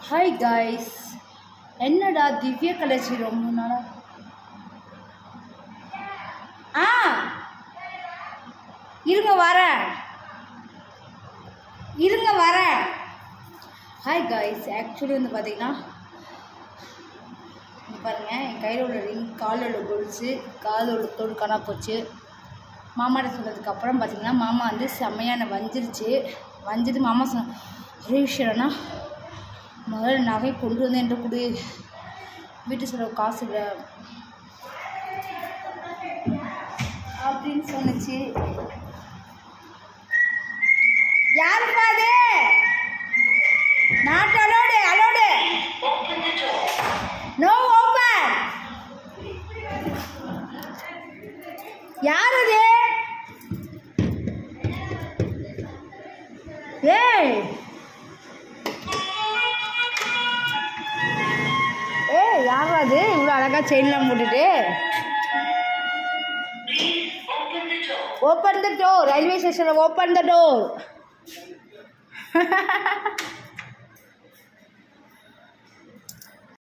hi guys என்னடா திவ்ய கலர்ச்சி ரொம்ப நாளா ஆ இருங்க வரேன் இருங்க வரேன் ஹாய் காய்ஸ் ஆக்சுவலி வந்து பார்த்தீங்கன்னா இங்க பாருங்க என் கையில் உள்ள ரிங் காலில் உள்ள கொலுசு காலில் உள்ள தோடு காணா போச்சு மாமாட்ட சொன்னதுக்கு அப்புறம் பார்த்தீங்கன்னா மாமா வந்து செம்மையான வஞ்சிருச்சு வஞ்சிட்டு மாமா சொன்ன ஒரே விஷயம்னா முதல்ல நகை கொண்டு வந்து என்ற கொடு வீட்டு செலவு காசு இல்லை அப்படின்னு சொன்னுச்சு யாருப்பா அது not allowed allowed no open யார் அது ஏய் ஏய் யார் அது இவ்வளோ அழகா செயின்லாம் போட்டுட்டு ஓப்பன் த டோர் ரயில்வே ஸ்டேஷனில் ஓப்பன் த டோர்